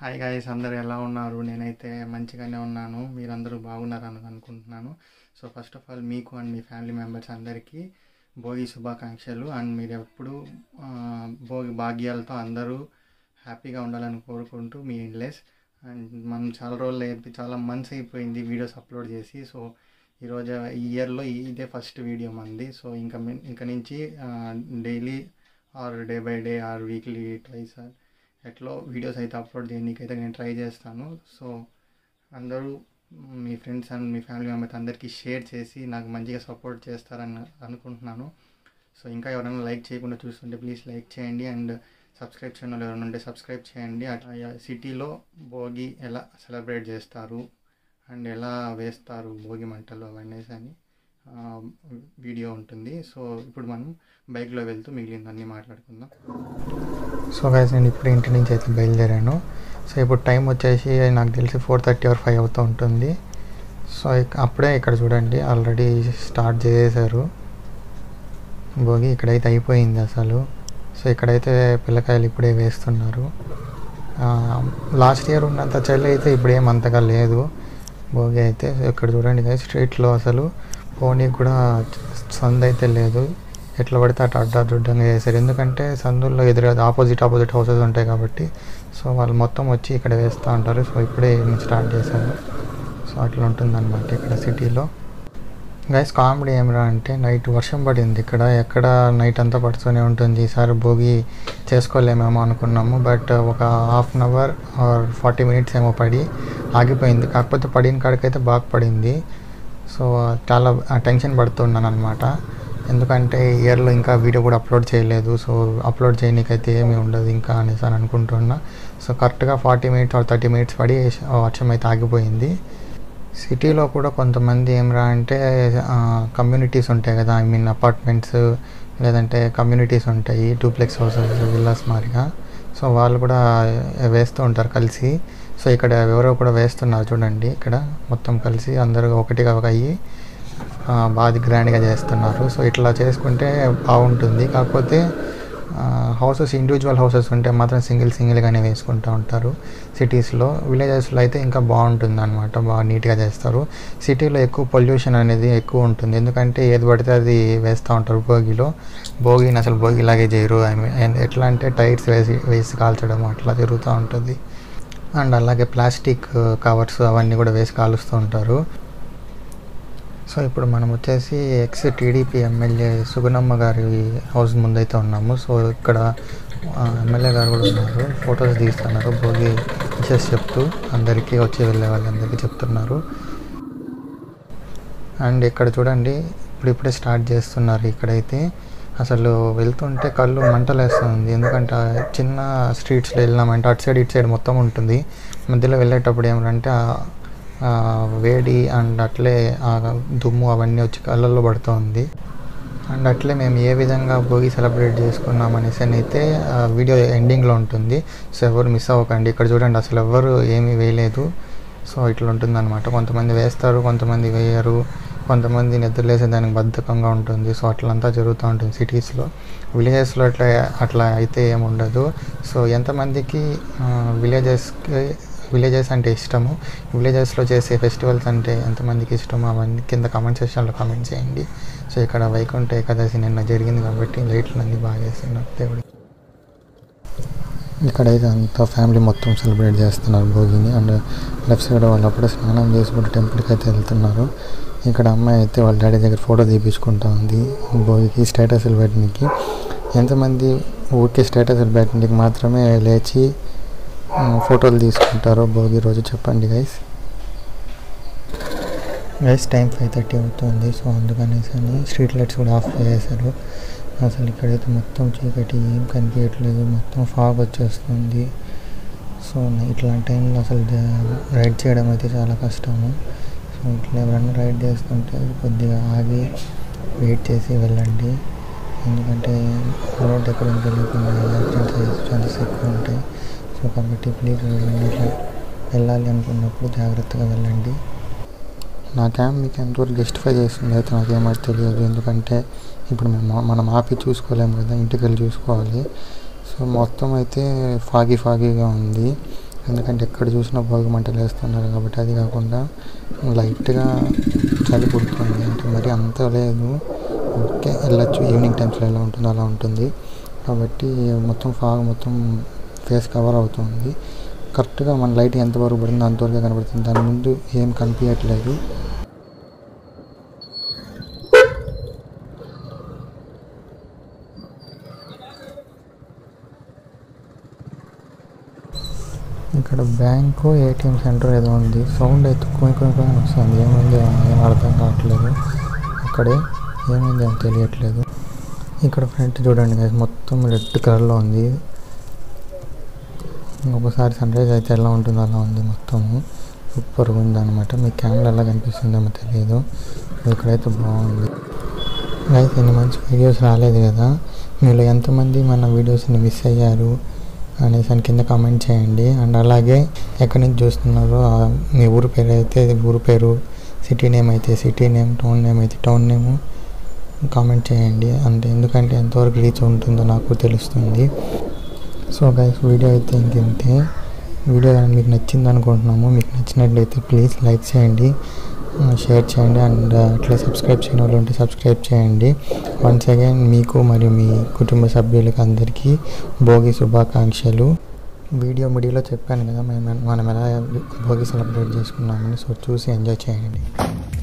hi guys అందరు ఎలా ఉన్నారు నేనైతే మంచిగానే ఉన్నాను మీరందరూ బాగున్నారని అనుకుంటున్నాను సో ఫస్ట్ ఆఫ్ ఆల్ మీకు అండ్ మీ ఫ్యామిలీ మెంబర్స్ అందరికీ భోగి శుభాకాంక్షలు అండ్ మీరు ఎప్పుడు ఆ, భోగి భాగ్యాలతో అందరూ హ్యాపీగా ఉండాలని కోరుకుంటూ మీ ఇన్లెస్ అండ్ మనం చాలా రోజులు అయితే చాలా మంత్స్ అయిపోయింది వీడియోస్ అప్లోడ్ చేసి సో ఈరోజు ఈ ఇయర్లో ఇదే ఫస్ట్ వీడియో మంది సో ఇంకా మీ- ఇంకా నుంచి daily or day by day or weekly twice or ఎట్లో వీడియోస్ అయితే అప్లోడ్ చేయడానికి అయితే నేను ట్రై చేస్తాను సో అందరూ మీ ఫ్రెండ్స్ అండ్ మీ ఫ్యామిలీ మెంబర్స్ అందరికీ షేర్ చేసి నాకు మంచిగా సపోర్ట్ చేస్తారని అనుకుంటున్నాను సో ఇంకా ఎవరైనా లైక్ చేయకుండా చూస్తుంటే ప్లీజ్ లైక్ చేయండి అండ్ సబ్స్క్రైబ్ చేయడం వాళ్ళు ఎవరైనా ఉంటే సబ్స్క్రైబ్ చేయండి అట్లా సిటీలో భోగి ఎలా సెలబ్రేట్ చేస్తారు అండ్ ఎలా వేస్తారు భోగి మంటలు అవన్నీ అని ఆ, వీడియో ఉంటుంది సో ఇప్పుడు మనం బైక్లో వెళ్తూ మిగిలిందన్నీ మాట్లాడుకుందాం సో గైస్ నేను ఇప్పుడు ఇంటి నుంచి అయితే బయలుదేరాను సో ఇప్పుడు టైం వచ్చేసి నాకు తెలిసి ఫోర్ థర్టీ ఆర్ ఫైవ్ అవుతూ ఉంటుంది సో ఇక- అప్పుడే ఇక్కడ చూడండి ఆల్రెడీ స్టార్ట్ చేసేసారు భోగి ఇక్కడైతే అయిపోయింది అసలు సో ఇక్కడైతే పిల్లకాయలు ఇప్పుడే వేస్తున్నారు లాస్ట్ ఇయర్ ఉన్నంత చలి అయితే ఇప్పుడు ఏం అంతగా లేదు భోగి అయితే సో ఇక్కడ చూడండి గైస్ స్ట్రీట్లో అసలు పోనీ కూడా సందు అయితే లేదు ఎట్లా పడితే అటు అడ్డ అడ్డంగా చేశారు ఎందుకంటే సందుల్లో ఎదురు ఆపోజిట్ ఆపోజిట్ హౌసెస్ ఉంటాయి కాబట్టి సో వాళ్ళు మొత్తం వచ్చి ఇక్కడ వేస్తూ ఉంటారు సో ఇప్పుడే స్టార్ట్ చేశారు సో అట్లా ఉంటుందన్నమాట ఇక్కడ సిటీలో గైస్ కామెడీ ఏమిరా అంటే నైట్ వర్షం పడింది ఇక్కడ ఎక్కడ నైట్ అంతా పడుతూనే ఉంటుంది ఈసారి భోగి చేసుకోలేమేమో అనుకున్నాము బట్ ఒక half an hour or forty minutes ఏమో పడి ఆగిపోయింది కాకపోతే పడిన కాడికైతే బాగా పడింది సో చాలా టెన్షన్ పడుతున్నాను అనమాట ఎందుకంటే ఈ ఇయర్లో ఇంకా వీడియో కూడా అప్లోడ్ చేయలేదు సో అప్లోడ్ చేయడానికైతే ఏమీ ఉండదు ఇంకా అనేసి అని అనుకుంటున్నా సో కరెక్ట్గా forty minutes or thirty minutes పడి వర్షం అయితే ఆగిపోయింది సిటీలో కూడా కొంతమంది ఏమరా అంటే కమ్యూనిటీస్ ఉంటాయి కదా ఐ మీన్ అపార్ట్మెంట్స్ లేదంటే కమ్యూనిటీస్ ఉంటాయి డూప్లెక్స్ హౌసెస్ విల్లాస్ మారిగా సో వాళ్ళు కూడా వేస్తూ ఉంటారు కలిసి సో ఇక్కడ ఎవరో కూడా వేస్తున్నారు చూడండి ఇక్కడ మొత్తం కలిసి అందరూ ఒకటిగా ఒక అయ్యి ఆ, బాగా గ్రాండ్గా చేస్తున్నారు సో ఇట్లా చేసుకుంటే బాగుంటుంది కాకపోతే హౌసెస్ ఇండివిజువల్ హౌసెస్ ఉంటే మాత్రం సింగిల్ సింగిల్గానే వేసుకుంటూ ఉంటారు సిటీస్లో విలేజెస్లో అయితే ఇంకా బాగుంటుంది అనమాట బాగా నీట్గా చేస్తారు సిటీలో ఎక్కువ పొల్యూషన్ అనేది ఎక్కువ ఉంటుంది ఎందుకంటే ఏది పడితే అది వేస్తూ ఉంటారు భోగిలో భోగిని అసలు భోగిలాగే చేయరు ఐ మీన్ ఎట్లా అంటే టైర్స్ వేసి వేసి కాల్చడం అట్లా జరుగుతూ ఉంటుంది అండ్ అలాగే ప్లాస్టిక్ కవర్స్ అవన్నీ కూడా వేసి కాలుస్తూ ఉంటారు సో ఇప్పుడు మనం వచ్చేసి ఎక్స్ టీడీపీ ఎమ్మెల్యే సుగుణమ్మ గారి హౌస్ ముందైతే ఉన్నాము సో ఇక్కడ ఎమ్మెల్యే గారు కూడా ఉన్నారు ఫొటోస్ తీస్తున్నారు భోగి విషెస్ చెప్తూ అందరికీ వచ్చి వెళ్ళే వాళ్ళందరికీ చెప్తున్నారు అండ్ ఇక్కడ చూడండి ఇప్పుడు ఇప్పుడే స్టార్ట్ చేస్తున్నారు ఇక్కడైతే అసలు వెళ్తుంటే కళ్ళు మంటలేస్తుంది ఎందుకంటే ఆ చిన్న స్ట్రీట్స్లో వెళ్ళినామంటే అటు సైడ్ ఇటు సైడ్ మొత్తం ఉంటుంది మధ్యలో వెళ్ళేటప్పుడు ఏమంటే ఆ- ఆ వేడి అండ్ అట్లే ఆ దుమ్ము అవన్నీ వచ్చి కళ్ళల్లో పడుతుంది అండ్ అట్లే మేము ఏ విధంగా భోగి సెలబ్రేట్ చేసుకున్నాం అనేసి అని అయితే ఆ వీడియో ఎండింగ్లో ఉంటుంది సో ఎవరు మిస్ అవ్వకండి ఇక్కడ చూడండి అసలు ఎవరు ఏమీ వేయలేదు సో ఇట్లా ఉంటుంది అనమాట కొంతమంది వేస్తారు కొంతమంది వేయరు కొంతమంది నిద్రలేసే దానికి బద్ధకంగా ఉంటుంది సో అట్లంతా జరుగుతూ ఉంటుంది సిటీస్లో విలేజెస్లో అట్లా అట్లా అయితే ఏమి ఉండదు సో ఎంతమందికి విలేజెస్కి విలేజెస్ అంటే ఇష్టము విలేజెస్లో చేసే ఫెస్టివల్స్ అంటే ఎంతమందికి ఇష్టమో అవన్నీ కింద కామెంట్ సెక్షన్లో కామెంట్ చేయండి సో ఇక్కడ వైకుంఠ ఏకాదశి నిన్న జరిగింది కాబట్టి లైట్లు అన్నీ బాగా వేస్తున్నారు దేవుడు ఇక్కడైతే అంతా ఫ్యామిలీ మొత్తం సెలబ్రేట్ చేస్తున్నారు భోగిని అండ్ లెఫ్ట్ సైడ్ వాళ్ళు అప్పుడే స్నానం చేసి కూడా టెంపుల్కి అయితే వెళ్తున్నారు ఇక్కడ అమ్మాయి అయితే వాళ్ళ డాడీ దగ్గర ఫోటో తీపించుకుంటా ఉంది భోగికి స్టేటస్లు పెట్టడానికి ఎంతమంది ఊరికే స్టేటస్లు పెట్టడానికి మాత్రమే లేచి ఆ, ఫోటోలు తీసుకుంటారో భోగి రోజు చెప్పండి guys guys time five thirty అవుతుంది సో అందుకనేసి అని స్ట్రీట్ లైట్స్ కూడా ఆఫ్ చేసేసారు అసలు ఇక్కడైతే మొత్తం చీకటి ఏం కనిపించట్లేదు మొత్తం ఫాగ్ వచ్చేస్తుంది సో ఇట్లాంటి టైంలో అసలు ద- రైడ్ చేయడం అయితే చాలా కష్టము సో ఇట్లా ఎవరైనా రైడ్ చేస్తుంటే కొద్దిగా ఆగి వెయిట్ చేసి వెళ్ళండి ఎందుకంటే రోడ్ ఎక్కడ ఉందో తెలియకుండా యాక్సిడెంట్స్ ఛాన్సెస్ ఎక్కువ ఉంటాయి సో కాబట్టి ప్లీజ్ వెళ్ళండి ఇట్లా వెళ్ళాలి అనుకున్నప్పుడు జాగ్రత్తగా వెళ్ళండి నా క్యామ్ మీకు ఎంతవరకు జస్టిఫై చేస్తుంది అయితే నాకేమో తెలియదు ఎందుకంటే ఇప్పుడు మేము మనం ఆపి చూసుకోలేము కదా ఇంటికి వెళ్ళి చూసుకోవాలి సో మొత్తం అయితే ఫాగీ ఫాగీగా ఉంది ఎందుకంటే ఎక్కడ చూసినా భోగి మంటలు వేస్తున్నారు కాబట్టి అది కాకుండా లైట్గా చలి పుడుతుంది అంటే మరి అంత లేదు ఓకే వెళ్ళచ్చు ఈవినింగ్ టైమ్స్లో ఎలా ఉంటుందో అలా ఉంటుంది కాబట్టి మొత్తం ఫాగ్ మొత్తం ఫేస్ కవర్ అవుతుంది కరెక్ట్గా మన లైట్ ఎంత వరకు పడుతుందో అంతవరకే కనబడుతుంది దాని ముందు ఏం కనిపించట్లేదు ఇక్కడ బ్యాంకు ఏటీఎం సెంటర్ ఏదో ఉంది సౌండ్ అయితే కొన్ని కొన్ని కొన్ని వస్తుంది ఏమైంది ఏం అర్థం కావట్లేదు అక్కడే ఏమైంది అని తెలియట్లేదు ఇక్కడ ఫ్రంట్ చూడండి guys, మొత్తం రెడ్ కలర్లో ఉంది ఒకసారి సన్ రైజ్ అయితే ఎలా ఉంటుందో అలా ఉంది మొత్తము సూపర్గా ఉంది అనమాట మీ కెమెరా ఎలా కనిపిస్తుందేమో తెలియదు ఇక్కడైతే బాగుంది అయితే ఇన్ని మంచి వీడియోస్ రాలేదు కదా మీలో ఎంతమంది మన వీడియోస్ని మిస్ అయ్యారు అనేసి అని కింద కామెంట్ చేయండి అండ్ అలాగే ఎక్కడి నుంచి చూస్తున్నారో ఆ మీ ఊరు పేరు అయితే ఊరు పేరు సిటీ నేమ్ అయితే సిటీ నేమ్ టౌన్ నేమ్ అయితే టౌన్ నేము కామెంట్ చేయండి అంటే ఎందుకంటే ఎంతవరకు రీచ్ ఉంటుందో నాకు తెలుస్తుంది సో గైస్ వీడియో అయితే ఇంకంతే వీడియో కానీ మీకు నచ్చింది అనుకుంటున్నాము మీకు నచ్చినట్లయితే ప్లీజ్ లైక్ చేయండి షేర్ చేయండి అండ్ అట్లా సబ్స్క్రైబ్ చేయని వాళ్ళు ఉంటే సబ్స్క్రైబ్ చేయండి వన్స్ అగైన్ మీకు మరియు మీ కుటుంబ సభ్యులకి అందరికీ భోగి శుభాకాంక్షలు వీడియో మిడిలో చెప్పాను కదా మేము మనం ఎలా భోగి సెలబ్రేట్ చేసుకున్నామని సో చూసి ఎంజాయ్ చేయండి